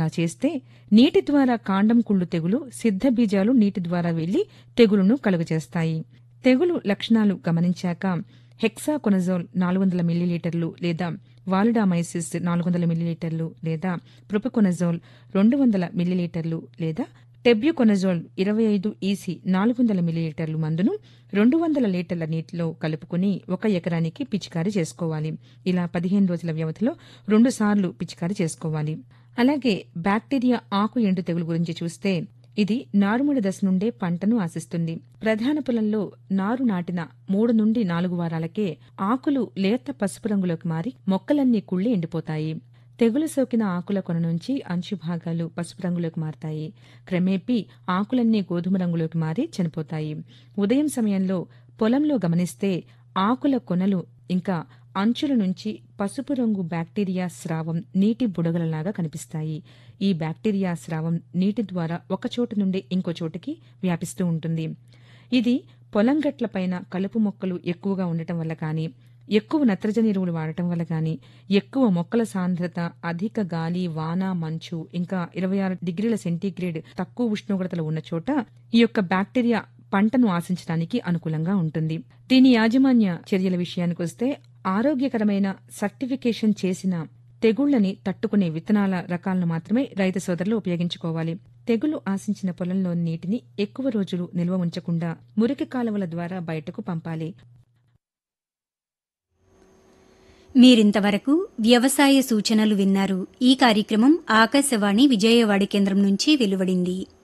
అలా చేస్తే నీటి ద్వారా కాండం కుళ్ళు తెగులు సిద్ధ బీజాలు నీటి ద్వారా వెళ్లి తెగులును కలుగజేస్తాయి తెగులు లక్షణాలు గమనించాక హెక్సాకొనజోల్ నాలుగు వందల మిల్లీలీటర్లు లేదా వాలిడామైసిస్ నాలుగు వందల మిల్లీలీటర్లు లేదా ప్రొపికొనజోల్ రెండు వందల మిల్లీలీటర్లు లేదా టెబ్యూకొనజోల్ ఇరవై ఐదు ఈసీ నాలుగు వందల మిల్లీలీటర్లు మందును రెండు వందల లీటర్ల నీటిలో కలుపుకుని ఒక ఎకరానికి పిచికారీ చేసుకోవాలి ఇలా పదిహేను రోజుల వ్యవధిలో రెండు సార్లు పిచికారీ చేసుకోవాలి అలాగే బ్యాక్టీరియా ఆకు ఎండు తెగులు గురించి చూస్తే ఇది నారుమడి దశ నుండే పంటను ఆశిస్తుంది ప్రధాన పొలంలో నారు నాటిన మూడు నుండి నాలుగు వారాలకే ఆకులు లేత పసుపు రంగులోకి మారి మొక్కలన్నీ కుళ్ళి ఎండిపోతాయి తెగులు సోకిన ఆకుల కొన నుంచి అంచు భాగాలు పసుపు రంగులోకి మారతాయి క్రమేపీ ఆకులన్నీ గోధుమ రంగులోకి మారి చనిపోతాయి ఉదయం సమయంలో పొలంలో గమనిస్తే ఆకుల కొనలు ఇంకా అంచుల నుంచి పసుపు రంగు బ్యాక్టీరియా స్రావం నీటి బుడగలలాగా కనిపిస్తాయి ఈ బ్యాక్టీరియా స్రావం నీటి ద్వారా ఒక చోటు నుండి ఇంకో చోటుకి వ్యాపిస్తూ ఉంటుంది ఇది పొలం గట్లపైన కలుపు మొక్కలు ఎక్కువగా ఉండటం వల్ల కానీ ఎక్కువ నత్రజని ఎరువులు వాడటం వల్ల కానీ ఎక్కువ మొక్కల సాంద్రత అధిక గాలి వాన మంచు ఇంకా ఇరవై ఆరు డిగ్రీల సెంటీగ్రేడ్ తక్కువ ఉష్ణోగ్రతలు ఉన్న చోట ఈ యొక్క బ్యాక్టీరియా పంటను ఆశించడానికి అనుకూలంగా ఉంటుంది దీని యాజమాన్య చర్యల విషయానికి వస్తే ఆరోగ్యకరమైన సర్టిఫికేషన్ చేసిన తెగుళ్లని తట్టుకునే విత్తనాల రకాలను మాత్రమే రైతు సోదరులు ఉపయోగించుకోవాలి తెగులు ఆశించిన పొలంలోని నీటిని ఎక్కువ రోజులు నిల్వ ఉంచకుండా మురికి కాలువల ద్వారా బయటకు పంపాలి మీరింతవరకు వ్యవసాయ సూచనలు విన్నారు ఈ కార్యక్రమం ఆకాశవాణి విజయవాడ కేంద్రం నుంచి వెలువడింది